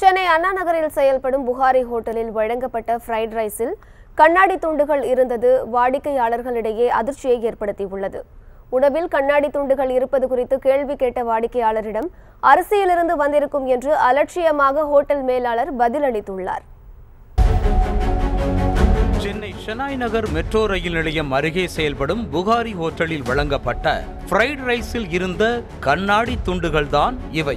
சென்னை அண்ணா நகரில் செயல்படும் புகாரி ஹோட்டலில் வழங்கப்பட்ட ஃப்ரைட் ரைஸில் கண்ணாடி துண்டுகள் இருந்தது வாடிக்கையாளர்களிடையே அதிர்ச்சியை ஏற்படுத்தியுள்ளது உணவில் கண்ணாடி துண்டுகள் இருப்பது குறித்து கேள்வி கேட்ட வாடிக்கையாளரிடம் அரிசியிலிருந்து வந்திருக்கும் என்று அலட்சியமாக ஹோட்டல் மேலாளர் பதிலளித்துள்ளார் சென்னை ஷெனாய் நகர் மெட்ரோ ரயில் நிலையம் அருகே செயல்படும் புகாரி ஹோட்டலில் வழங்கப்பட்ட ஃப்ரைட் ரைஸில் இருந்த கண்ணாடி துண்டுகள்தான் இவை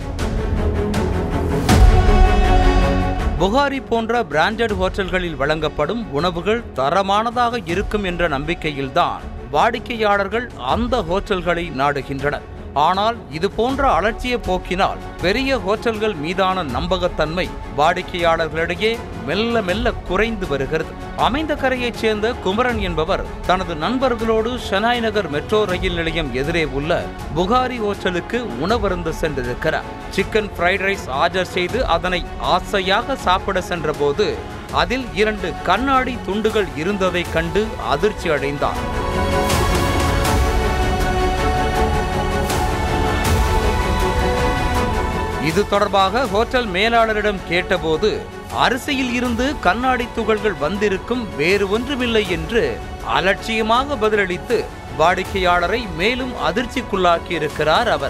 புகாரி போன்ற பிராண்டட் ஹோட்டல்களில் வழங்கப்படும் உணவுகள் தரமானதாக இருக்கும் என்ற நம்பிக்கையில்தான் வாடிக்கையாளர்கள் அந்த ஹோட்டல்களை நாடுகின்றனர் ஆனால் இது போன்ற அலட்சிய போக்கினால் பெரிய ஹோட்டல்கள் மீதான நம்பகத்தன்மை வாடிக்கையாளர்களிடையே மெல்ல மெல்ல குறைந்து வருகிறது அமைந்த கரையைச் சேர்ந்த குமரன் என்பவர் தனது நண்பர்களோடு ஷெனாய் நகர் மெட்ரோ ரயில் நிலையம் எதிரே உள்ள புகாரி ஹோட்டலுக்கு உணவருந்து சென்றிருக்கிறார் சிக்கன் ஃப்ரைட் ரைஸ் ஆர்டர் செய்து அதனை ஆசையாக சாப்பிட சென்றபோது அதில் இரண்டு கண்ணாடி துண்டுகள் இருந்ததைக் கண்டு அதிர்ச்சி அடைந்தார் இது தொடர்பாக ஹோட்டல் மேலாளரிடம் கேட்டபோது அரிசியில் இருந்து கண்ணாடி துகள்கள் வந்திருக்கும் வேறு ஒன்றுமில்லை என்று அலட்சியமாக பதிலளித்து வாடிக்கையாளரை மேலும் அதிர்ச்சிக்குள்ளாக்கி இருக்கிறார் அவர்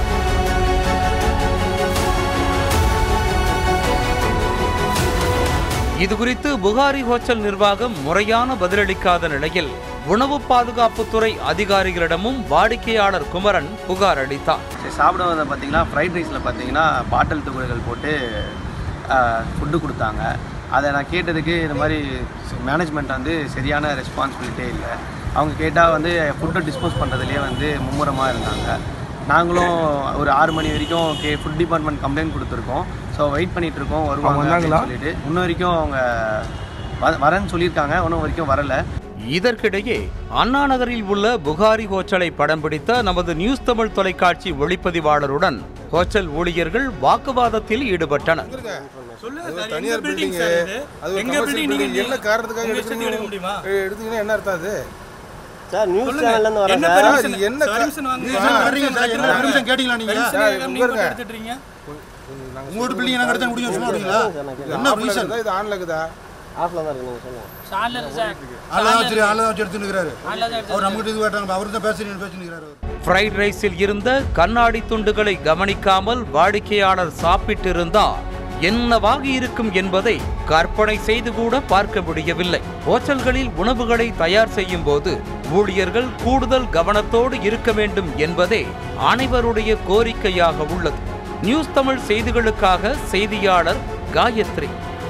இதுகுறித்து புகாரி ஹோட்டல் நிர்வாகம் முறையான பதிலளிக்காத நிலையில் உணவு பாதுகாப்புத்துறை அதிகாரிகளிடமும் வாடிக்கையாளர் குமரன் புகார் அளித்தார் சரி சாப்பிட வந்த பார்த்தீங்கன்னா ஃப்ரைட் ரைஸில் பார்த்தீங்கன்னா பாட்டில் துகள்கள் போட்டு ஃபுட்டு கொடுத்தாங்க அதை நான் கேட்டதுக்கு இந்த மாதிரி மேனேஜ்மெண்ட் வந்து சரியான ரெஸ்பான்சிபிலிட்டியே இல்லை அவங்க கேட்டால் வந்து ஃபுட்டை டிஸ்போஸ் பண்ணுறதுலேயே வந்து மும்முரமாக இருந்தாங்க நாங்களும் ஒரு ஆறு மணி வரைக்கும் கே ஃபுட் டிபார்ட்மெண்ட் கம்ப்ளைண்ட் கொடுத்துருக்கோம் ஸோ வெயிட் பண்ணிட்டு இருக்கோம் வருவாங்க அப்படின்னு சொல்லிட்டு இன்ன வரைக்கும் அவங்க வ- வரேன்னு சொல்லியிருக்காங்க இன்னும் வரைக்கும் வரலை இதற்கிடையே அண்ணா நகரில் உள்ள புகாரி ஹோட்டலை படம் பிடித்த நமது நியூஸ் தமிழ் தொலைக்காட்சி ஒளிப்பதிவாளருடன் ஹோட்டல் ஊழியர்கள் வாக்குவாதத்தில் ஈடுபட்டனர் அது தனியார் பில்டிங் அது ஒரு கமர்ஷியல் பில்டிங் என்ன காரணத்துக்காக எடுக்கணும் எடுத்தீங்கன்னா என்ன அர்த்தம் அது சார் நியூஸ் சேனல்ல இருந்து வரேன் சார், சார் இது என்ன கா- வர்றீங்க சார் என்ன permission கேட்டீங்களா நீங்க சார், உட்காருங்க. உங்க வீட்டு பில்டிங் என்ன கடத்த முடியும் சும்மா விடுங்களா என்ன ஆஃப்ல ரீசன் இருக்குதா, இது ஆன்ல இருக்குதா ஆஃப்ல தான் இருக்கு நீங்க சொல்லுங்க ஆளதான் வச்சு ஆளதான் வச்சு எடுத்துக்கிறாரு அவர் நம்ம இது கேட்டாங்க அவரு தான் பேசுறீங்க பேசினுக்கிறாரு ஃப்ரைட் ரைஸில் இருந்த கண்ணாடி துண்டுகளை கவனிக்காமல் வாடிக்கையாளர் சாப்பிட்டிருந்தால் என்னவாகி இருக்கும் என்பதை கற்பனை செய்து கூட பார்க்க முடியவில்லை ஹோட்டல்களில் உணவுகளை தயார் செய்யும் போது ஊழியர்கள் கூடுதல் கவனத்தோடு இருக்க வேண்டும் என்பதே அனைவருடைய கோரிக்கையாக உள்ளது நியூஸ் தமிழ் செய்திகளுக்காக செய்தியாளர் காயத்ரி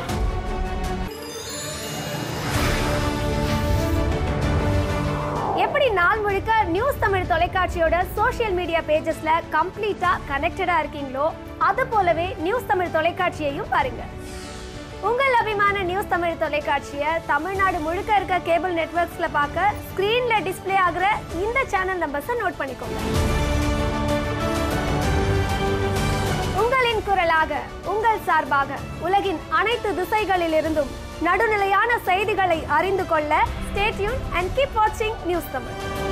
எப்படி நாள் முழுக்க நியூஸ் தமிழ் தொலைக்காட்சியோட சோஷியல் மீடியா பேஜஸ்ல கம்ப்ளீட்டா கனெக்டடா இருக்கீங்களோ அது போலவே நியூஸ் தமிழ் தொலைக்காட்சியையும் பாருங்க உங்கள் அபிமான நியூஸ் தமிழ் தொலைக்காட்சியை தமிழ்நாடு முழுக்க இருக்க கேபிள் நெட்வொர்க்ஸ்ல பார்க்க ஸ்கிரீன்ல டிஸ்ப்ளே ஆகுற இந்த சேனல் நம்பர்ஸை நோட் பண்ணிக்கோங்க உங்களின் குரலாக உங்கள் சார்பாக உலகின் அனைத்து திசைகளிலிருந்தும் நடுநிலையான செய்திகளை அறிந்து கொள்ள ஸ்டேட்யூன் அண்ட் கீப் வாட்சிங் நியூஸ் தமிழ்